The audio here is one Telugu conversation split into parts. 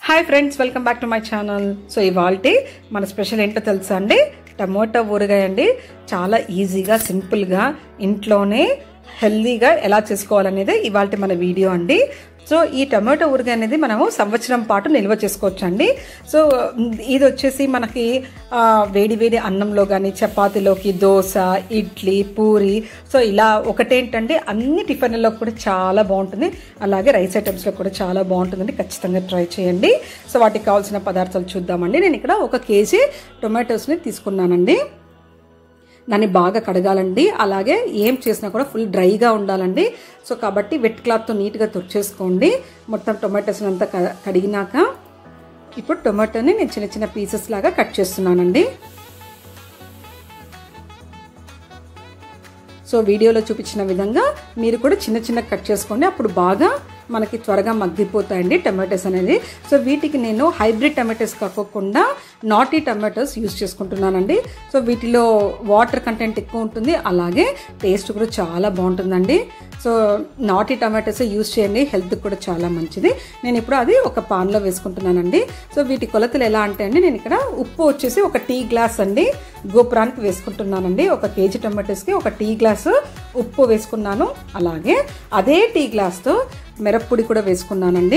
hi friends welcome back to my channel so ఇవాళ మన స్పెషల్ ఏంటో తెలుసా అండి టమోటా ఊరగాయ అండి చాలా ఈజీగా సింపుల్గా ఇంట్లోనే హెల్దీగా ఎలా చేసుకోవాలనేది ఇవాళ మన వీడియో అండి సో ఈ టమాటో ఊరగాయ అనేది మనము సంవత్సరం పాటు నిల్వ చేసుకోవచ్చు అండి సో ఇది వచ్చేసి మనకి ఆ, వేడి వేడి అన్నంలో కానీ చపాతీలోకి దోశ ఇడ్లీ పూరి సో ఇలా ఒకటేంటంటే అన్ని టిఫిన్లలో కూడా చాలా బాగుంటుంది అలాగే రైస్ ఐటమ్స్లో కూడా చాలా బాగుంటుందండి ఖచ్చితంగా ట్రై చేయండి సో వాటికి కావాల్సిన పదార్థాలు చూద్దామండి నేను ఇక్కడ ఒక కేజీ టొమాటోస్ని తీసుకున్నానండి దాన్ని బాగా కడగాలండి అలాగే ఏం చేసినా కూడా ఫుల్ డ్రైగా ఉండాలండి సో కాబట్టి వెట్ క్లాత్తో నీట్గా తుడిచేసుకోండి మొత్తం టొమాటోస్ అంతా క- కడిగినాక ఇప్పుడు టొమాటోని నేను చిన్న చిన్న పీసెస్ లాగా కట్ చేస్తున్నానండి సో వీడియోలో చూపించిన విధంగా మీరు కూడా చిన్న చిన్న కట్ చేసుకోండి అప్పుడు బాగా మనకి త్వరగా మగ్గిపోతాయండి టమాటోస్ అనేది సో వీటికి నేను హైబ్రిడ్ టమాటోస్ కాకోకుండా నాటీ టమాటోస్ యూస్ చేసుకుంటున్నానండి సో వీటిలో వాటర్ కంటెంట్ ఎక్కువ ఉంటుంది అలాగే టేస్ట్ కూడా చాలా బాగుంటుందండి సో నాటీ టమాటోస్ యూస్ చేయండి హెల్త్ కూడా చాలా మంచిది నేను ఇప్పుడు అది ఒక పాన్లో వేసుకుంటున్నానండి సో వీటి కొలతలు ఎలా అంటే అండి నేను ఇక్కడ ఉప్పు వచ్చేసి ఒక టీ గ్లాస్ అండి గోపురానికి వేసుకుంటున్నానండి ఒక కేజీ టమాటోస్కి ఒక టీ గ్లాసు ఉప్పు వేసుకున్నాను అలాగే అదే టీ గ్లాస్తో మిరప్పొడి కూడా వేసుకున్నానండి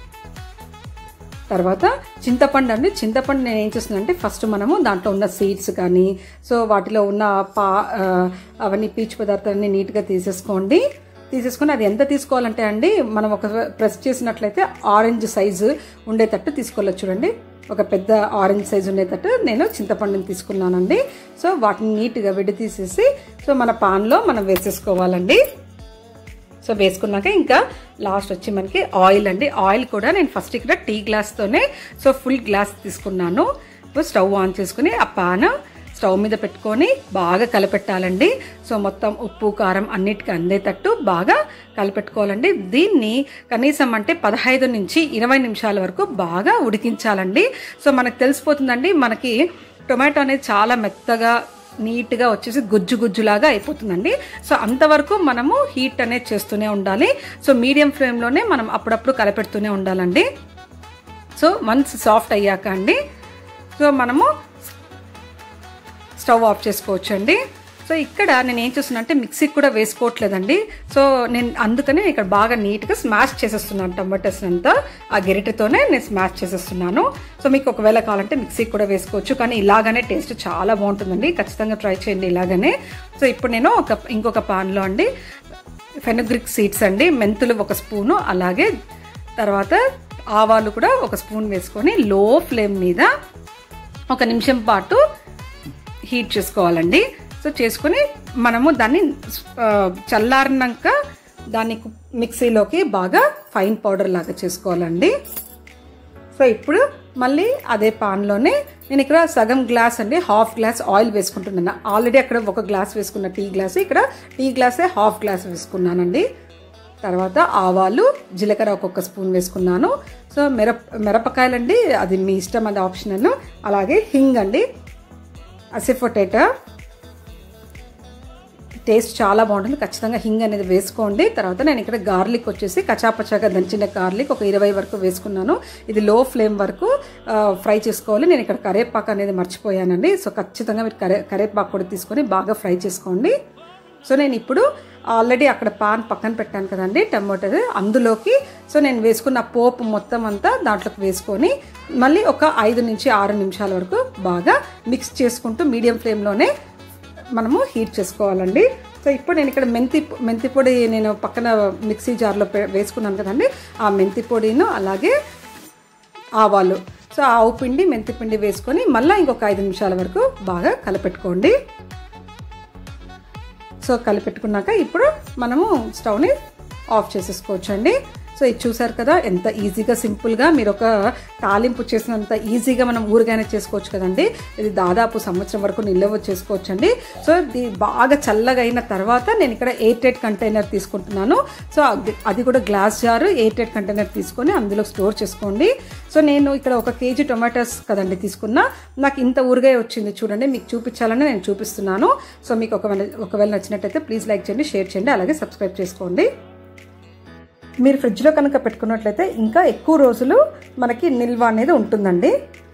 తర్వాత చింతపండు అండి చింతపండు నేను ఏం చేస్తున్నానంటే ఫస్ట్ మనము దాంట్లో ఉన్న సీడ్స్ కానీ సో వాటిలో ఉన్న పా ఆ, అవన్నీ పీచు పదార్థాలన్నీ నీట్గా తీసేసుకోండి తీసేసుకొని అది ఎంత తీసుకోవాలంటే అండి మనం ఒక ప్రెస్ చేసినట్లయితే ఆరెంజ్ సైజు ఉండేటట్టు తీసుకోవాలి చూడండి ఒక పెద్ద ఆరెంజ్ సైజు ఉండేటట్టు నేను చింతపండుని తీసుకున్నానండి సో వాటిని నీట్గా విడి తీసేసి సో మన పాన్లో మనం వేసేసుకోవాలండి సో వేసుకున్నాక ఇంకా లాస్ట్ వచ్చి మనకి ఆయిల్ అండి ఆయిల్ కూడా నేను ఫస్ట్ ఇక్కడ టీ గ్లాస్తోనే సో ఫుల్ గ్లాస్ తీసుకున్నాను ఇప్పుడు స్టవ్ ఆన్ చేసుకుని ఆ పాన్ స్టవ్ మీద పెట్టుకొని బాగా కలపెట్టాలండి సో మొత్తం ఉప్పు కారం అన్నిటికీ అందేటట్టు బాగా కలపెట్టుకోవాలండి దీన్ని కనీసం అంటే పదహైదు నుంచి ఇరవై నిమిషాల వరకు బాగా ఉడికించాలండి సో మనకు తెలిసిపోతుందండి మనకి టొమాటో అనేది చాలా మెత్తగా నీట్గా వచ్చేసి గుజ్జు గుజ్జులాగా అయిపోతుందండి సో అంతవరకు మనము హీట్ అనేది చేస్తూనే ఉండాలి సో మీడియం ఫ్లేమ్లోనే మనం అప్పుడప్పుడు కలపెడుతూనే ఉండాలండి సో వన్స్ సాఫ్ట్ అయ్యాక అండి సో మనము స్టవ్ ఆఫ్ చేసుకోవచ్చు అండి సో ఇక్కడ నేను ఏం చేస్తున్నా అంటే మిక్సీకి కూడా వేసుకోవట్లేదండి సో నేను అందుకనే ఇక్కడ బాగా నీట్గా స్మాష్ చేసేస్తున్నాను టమాటోస్ అంతా ఆ గెరిటతోనే నేను స్మాష్ చేసేస్తున్నాను సో మీకు ఒకవేళ కావాలంటే మిక్సీకి కూడా వేసుకోవచ్చు కానీ ఇలాగనే టేస్ట్ చాలా బాగుంటుందండి ఖచ్చితంగా ట్రై చేయండి ఇలాగనే సో ఇప్పుడు నేను ఒక ఇంకొక పాన్లో అండి ఫెనుగ్రిక్ సీడ్స్ అండి మెంతులు ఒక స్పూను అలాగే తర్వాత ఆవాలు కూడా ఒక స్పూన్ వేసుకొని లో ఫ్లేమ్ మీద ఒక నిమిషం పాటు హీట్ చేసుకోవాలండి సో చేసుకొని మనము దాన్ని ఆ, చల్లారినాక దాన్ని కు- మిక్సీలోకి బాగా ఫైన్ పౌడర్ లాగా చేసుకోవాలండి సో ఇప్పుడు మళ్ళీ అదే పాన్లోనే నేను ఇక్కడ సగం గ్లాస్ అండి హాఫ్ గ్లాస్ ఆయిల్ వేసుకుంటున్నాను ఆల్రెడీ అక్కడ ఒక గ్లాస్ వేసుకున్న టీ గ్లాస్ ఇక్కడ టీ గ్లాసే హాఫ్ గ్లాస్ వేసుకున్నానండి తర్వాత ఆవాలు జీలకర్ర ఒక్కొక్క స్పూన్ వేసుకున్నాను సో మిరప మిరపకాయలండి అది మీ ఇష్టం అది ఆప్షనల్ అలాగే హింగ్ అండి అసిఫొటేటా టేస్ట్ చాలా బాగుంటుంది ఖచ్చితంగా హింగ్ అనేది వేసుకోండి తర్వాత నేను ఇక్కడ గార్లిక్ వచ్చేసి కచాపచాగా దంచిన గార్లిక్ ఒక ఇరవై వరకు వేసుకున్నాను ఇది లో ఫ్లేమ్ వరకు ఆ, ఫ్రై చేసుకోవాలి నేను ఇక్కడ కరేపాకు అనేది మర్చిపోయానండి సో ఖచ్చితంగా మీరు కరే కరేపాకు కూడా తీసుకొని బాగా ఫ్రై చేసుకోండి సో నేను ఇప్పుడు ఆల్రెడీ అక్కడ పాన్ పక్కన పెట్టాను కదండి టమోటా అందులోకి సో నేను వేసుకున్న పోపు మొత్తం అంతా దాంట్లోకి వేసుకొని మళ్ళీ ఒక ఐదు నుంచి ఆరు నిమిషాల వరకు బాగా మిక్స్ చేసుకుంటూ మీడియం ఫ్లేమ్లోనే మనము హీట్ చేసుకోవాలండి సో ఇప్పుడు నేను ఇక్కడ మెంతి మెంతి పొడి నేను పక్కన మిక్సీ జార్లో పె- వేసుకున్నాను కదండి ఆ మెంతి పొడిను అలాగే ఆవాలు సో ఆవు పిండి మెంతి పిండి వేసుకొని మళ్ళీ ఇంకొక ఐదు నిమిషాల వరకు బాగా కలపెట్టుకోండి సో కలిపెట్టుకున్నాక ఇప్పుడు మనము స్టవ్ని ఆఫ్ చేసేసుకోవచ్చు అండి సో ఇది చూసారు కదా ఎంత ఈజీగా సింపుల్గా మీరు ఒక తాలింపు చేసినంత ఈజీగా మనం ఊరగానే చేసుకోవచ్చు కదండి ఇది దాదాపు సంవత్సరం వరకు నిల్వ చేసుకోవచ్చు అండి సో ఇది బాగా చల్లగా అయిన తర్వాత నేను ఇక్కడ ఎయిర్ టైట్ కంటైనర్ తీసుకుంటున్నాను సో అది- అది కూడా glass jar air tight container తీసుకొని అందులో స్టోర్ చేసుకోండి సో నేను ఇక్కడ ఒక కేజీ టొమాటోస్ కదండి తీసుకున్నా నాకు ఇంత ఊరగాయ వచ్చింది చూడండి మీకు చూపించాలని నేను చూపిస్తున్నాను సో మీకు ఒకవేళ ఒకవేళ నచ్చినట్టయితే ప్లీజ్ లైక్ చేయండి షేర్ చేయండి అలాగే సబ్స్క్రైబ్ చేసుకోండి మీరు ఫ్రిడ్జ్లో కనుక పెట్టుకున్నట్లయితే ఇంకా ఎక్కువ రోజులు మనకి నిల్వ అనేది ఉంటుందండి